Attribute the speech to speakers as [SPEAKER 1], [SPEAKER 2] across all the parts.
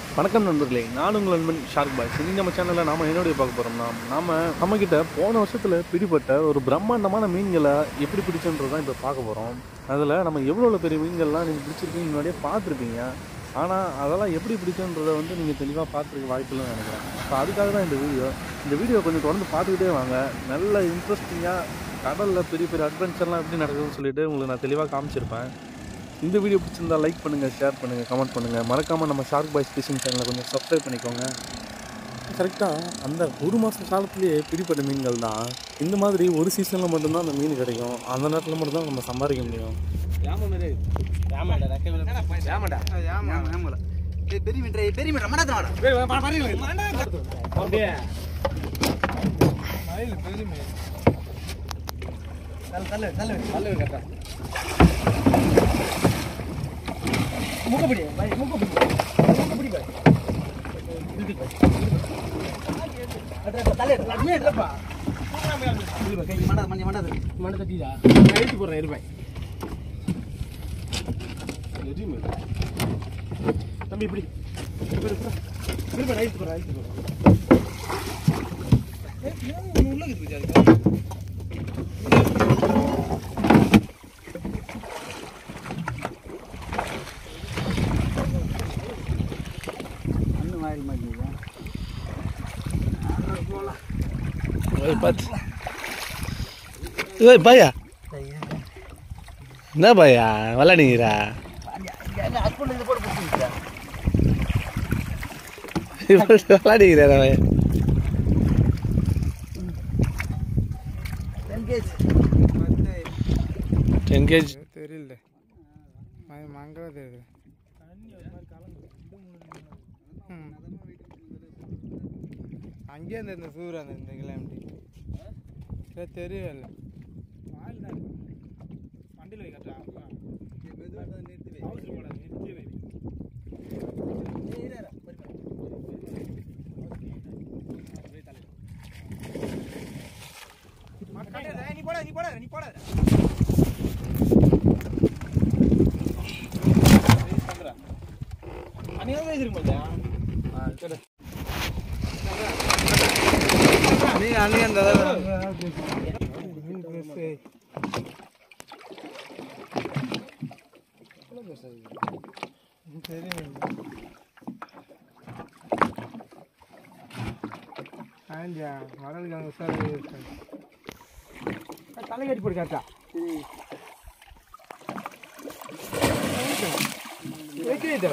[SPEAKER 1] வணக்கம் நண்பர்களே நான் உங்கள் நண்பன் ஷார்க் பாய்ஸ் இன்னைக்கு நம்ம சேனலில் நாம என்னுடைய பார்க்க போகிறோம்னா நாம நம்மக்கிட்ட போன வருஷத்தில் பிடிப்பட்ட ஒரு பிரம்மாண்டமான மீன்களை எப்படி பிடிச்சன்றது தான் இப்போ பார்க்க போகிறோம் அதில் நம்ம எவ்வளோ பெரிய மீன்கள்லாம் நீங்கள் பிடிச்சிருக்கீங்க முன்னாடியே பார்த்துருப்பீங்க ஆனால் அதெல்லாம் எப்படி பிடிச்சன்றதை வந்து நீங்கள் தெளிவாக பார்த்துருக்க வாய்ப்பில்லைன்னு நினைக்கிறேன் ஸோ அதுக்காக தான் இந்த வீடியோ இந்த வீடியோ கொஞ்சம் தொடர்ந்து பார்த்துக்கிட்டே வாங்க நல்ல இன்ட்ரெஸ்டிங்காக கடலில் பெரிய பெரிய அட்வென்ச்சர்லாம் எப்படி நடக்குதுன்னு சொல்லிட்டு உங்களுக்கு நான் தெளிவாக காமிச்சிருப்பேன் இந்த வீடியோ பிடிச்சிருந்தா லைக் பண்ணுங்கள் ஷேர் பண்ணுங்கள் கமெண்ட் பண்ணுங்கள் மறக்காமல் நம்ம ஷார்க் பாய்ஸ் ஃபிஷிங் சேனலை கொஞ்சம் சப்ஸ்கிரைப் பண்ணிக்கோங்க கரெக்டாக அந்த ஒரு மாத காலத்துலேயே பிடிப்பட்ட மீன்கள் தான் இந்த மாதிரி ஒரு சீசனில் மட்டும்தான் அந்த மீன் கிடைக்கும் அந்த நேரத்தில் மட்டும்தான் நம்ம சம்பாதிக்க முடியும்
[SPEAKER 2] பெரிய மீன் பெரிய மீன் மண்டாத்திரம் முகப்படி முகப்படி முகப்படி
[SPEAKER 1] தம்பி இப்படி பார்த்து ஏய் பையா என்ன பையா விளாடுங்கிறா விளாடுங்கிறா பையன் டென் கேஜி
[SPEAKER 3] தெரியல அது மங்கள தெரியுது ம். அங்கேயே அந்த இந்த சூர் அந்த இந்த கிலோமீட்டர் தெரியல வண்டியில் வை கரெக்டா அவசரம் போடாது நிறுத்தி வை நீ போட நீ போட நீ போட அன்னைக்கு வச்சிருக்க மாட்டேன் நீங்க அன்னைக்கு அந்த ஆண்டியா வரலுக்கு அங்கே சார் தலை கட்டி போடு காட்டா வைக்கிறேன்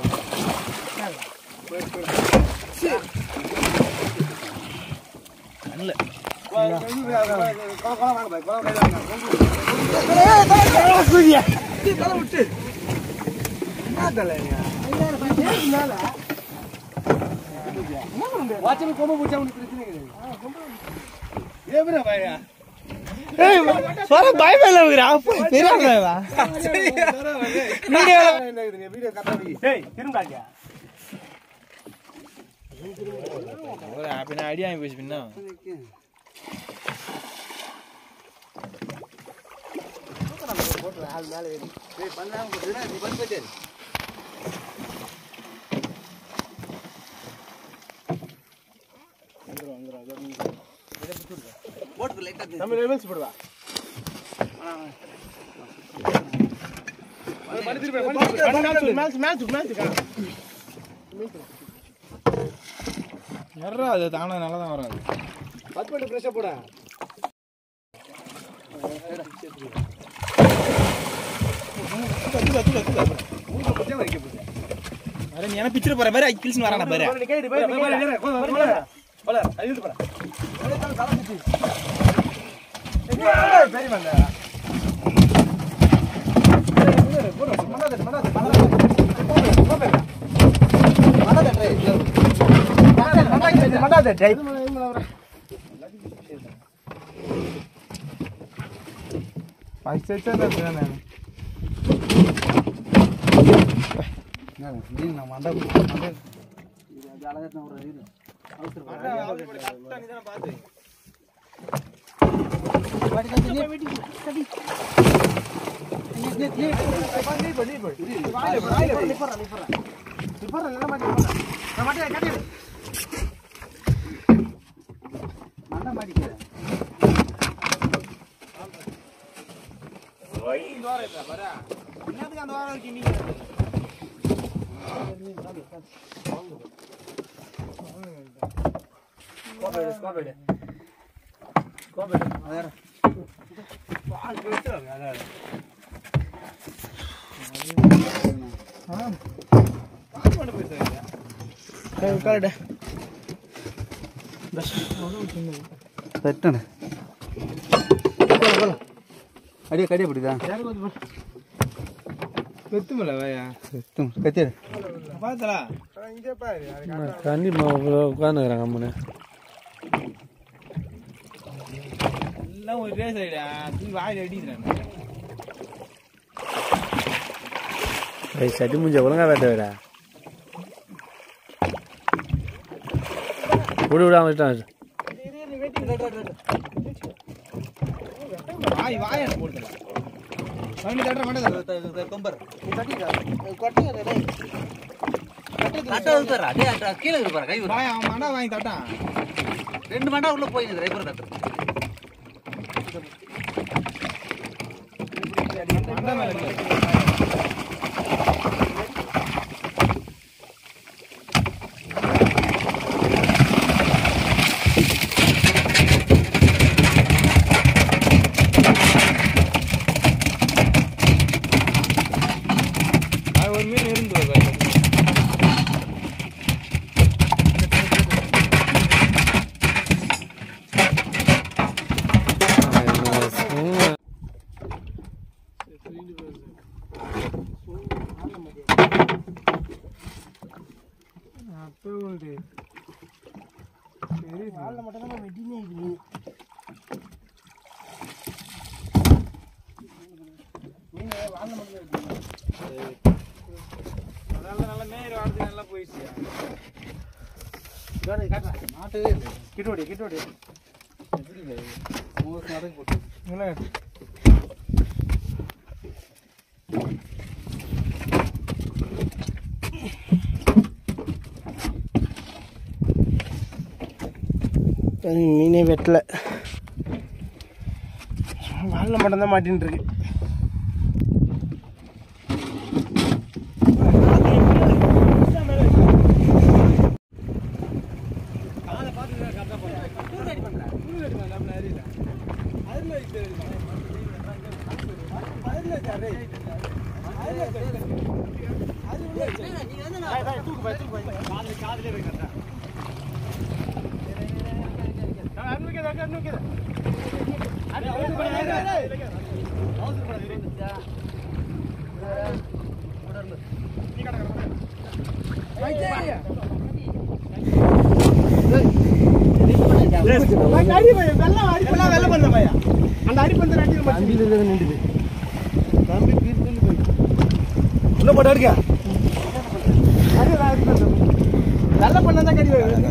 [SPEAKER 2] சொல்ல பயமே இல்லை தெரியாம
[SPEAKER 3] ஐடியா போச்சு பின்னா
[SPEAKER 2] நம்ம லெவல்ஸ் போடுவா
[SPEAKER 3] எறா அது தானே நல்லா தான் வராது
[SPEAKER 2] பத்து பண்ணி ஃப்ரெஷ்ஷாக போட
[SPEAKER 3] அரே நீ என்ன பிச்சிர போற பாரு கில்ஸ் வரான பாரு ஃபர்ஸ்ட் செட் தான்
[SPEAKER 2] நீ
[SPEAKER 3] என்னத்துக்கு அந்த வாரம் இருக்கு நீங்க
[SPEAKER 2] தட்டணே அடியே கடியே பிடிதா
[SPEAKER 3] பெத்துமல வாயா
[SPEAKER 2] கத்தியடு
[SPEAKER 3] பார்த்தலா இங்கே பாரு
[SPEAKER 1] தண்ணி உட்காந்துக்கிறாங்க அம்மனு
[SPEAKER 3] எல்லாம் ஒரே சைடா தூக்கி வாயில் அடிக்கிறாங்க
[SPEAKER 1] சட்டி முடிஞ்ச ஒழுங்கா வேட்ட வேடா விடு விட அவன்
[SPEAKER 3] வாய் வாய் எனக்கு போடுதல பண்ணி தட்டுற மாட்டேன்
[SPEAKER 2] கொம்பர் கீழே இருப்பாரு கை விடு.
[SPEAKER 3] வாய் அவன் மண்டா வாங்கி தட்டான்
[SPEAKER 2] ரெண்டு மண்டா உள்ள போய் ரைபர் கட்டு
[SPEAKER 3] மண்டா மேல இருக்கு. அது ஒரு மீன் இருந்து வருது. அதனால நல்ல மேய்ற வாரத்துக்கு நல்லா போயிடுச்சு
[SPEAKER 2] கிட்டோடி கிட்டோடி
[SPEAKER 3] நல்லா மீனே வெட்டல வாலில் மட்டும்தான் மாட்டின்னு இருக்கு வெள்ள பண்ண பையா அந்த அடி பந்த அடியில் நின்றுது தம்பி பீர்த்து போய் உள்ள போட்டு அடிக்க வெள்ள பண்ணா கடி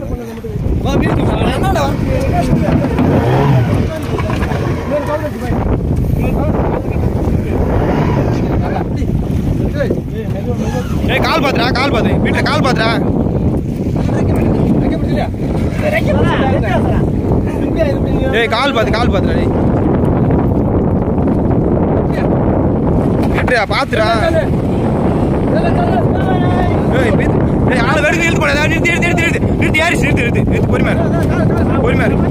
[SPEAKER 4] ஏய் கால் பாத்துடா கால் பாத்து வீட்டுல கால் பாத்துடா ஏய் கால் பாத்து கால் பாத்துடா டேய் ஏட்டையா பாத்துடா ஏய் வீட்டு- ஏய் ஆளு வெடுக்கு இழுத்து போடாத நிறுத்தி நிறுத்தி நிறுத்தி நிறுத்தி நிறுத்தி ஏறிச்சு நிறுத்தி நிறுத்தி நிறுத்தி பொறுமையா இரு. பொறுமையா இரு.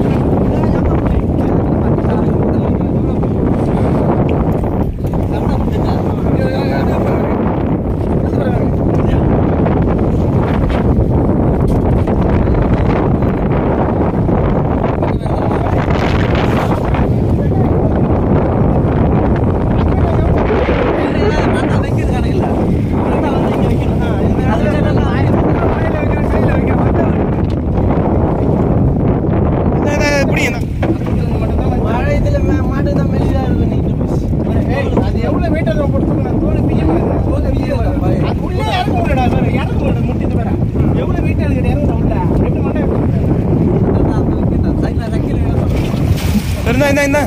[SPEAKER 4] இந்தா, இந்தா, இப்படி இந்தா.
[SPEAKER 3] அது எவ்வளவு weight அதை கொடுத்துருக்கணும்? தோல் பிய்யணும் அது. அது உள்ளே இறங்க விடுடா, வேற இறங்க விடு, முட்டிட்டு வேற. எவ்வளவு weight அதுக்கிட்ட இறங்குதா உள்ள? ரெண்டு மண்டை
[SPEAKER 4] இந்தா, இந்தா, இந்தா.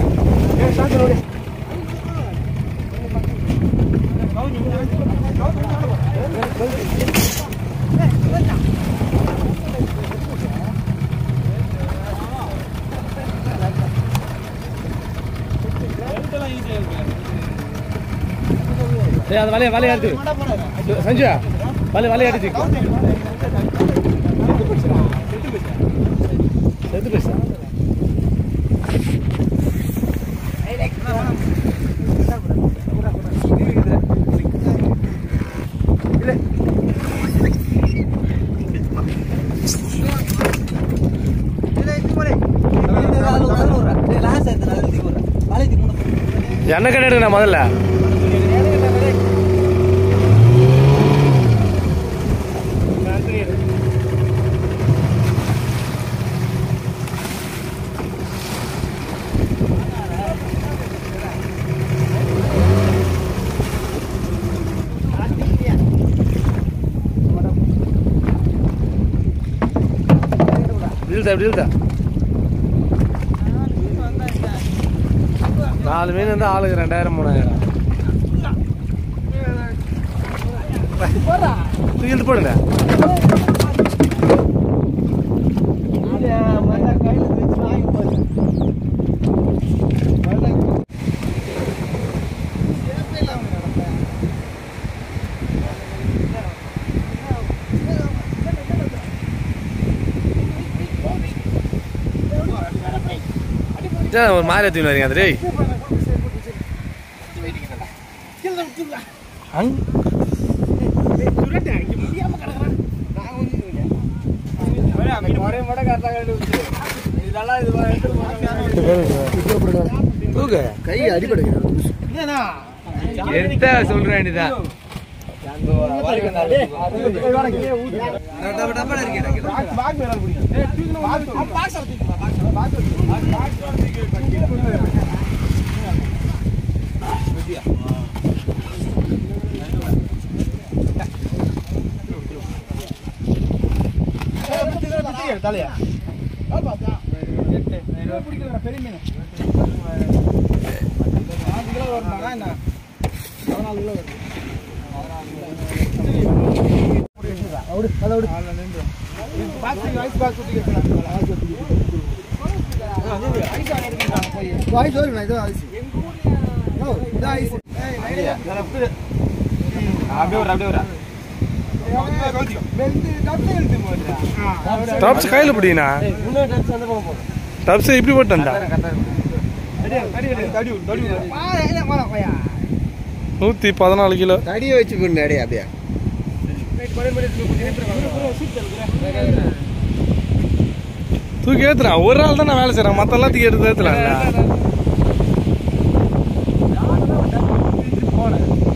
[SPEAKER 1] ஏய் அந்த வலைய வலைய எடுத்து சஞ்சு வலைய வலைய எடுத்து செத்து பேசு எண்ணெய் கடை எடுக்கணும் முதல்ல இழுத்தா இப்படி இழுத்தா நாலு மீன் வந்து ஆளுக்கு ரெண்டாயிரம் மூணாயிரம் தூக்கி இழுத்து போடுங்க இதான் ஒரு மாதிரி தூக்கி வரீங்க அது டேய் அங் தூக்கு
[SPEAKER 3] கை அடிபடுகிறது
[SPEAKER 4] எந்த சொல்ற வேண்டியதான்
[SPEAKER 3] தலையா பெரிய மீன் நாலு கிலோ வருமாங்க என்ன பதினாலு கிலோ வருது அவடு அதை விடு பாக்ஸ் ஐஸ் பாக்ஸ் ஐஸ் வருங்க இது ஐஸ் இது ஐஸ்
[SPEAKER 4] அப்படியே ஒரு அப்படியே ஒரு
[SPEAKER 1] டப்ஸ் கையில் பிடினா டப்ஸ் இப்படி போட்டா நூற்றி பதினாலு கிலோ
[SPEAKER 3] தடியை வச்சு போடுங்க அடையா அப்படியே
[SPEAKER 1] தூக்கி ஏத்துறான் ஒரு ஆள் தான் நான் வேலை செய்றேன் மற்ற எல்லாம் தூக்கி எடுத்து ஏத்துலாம்ல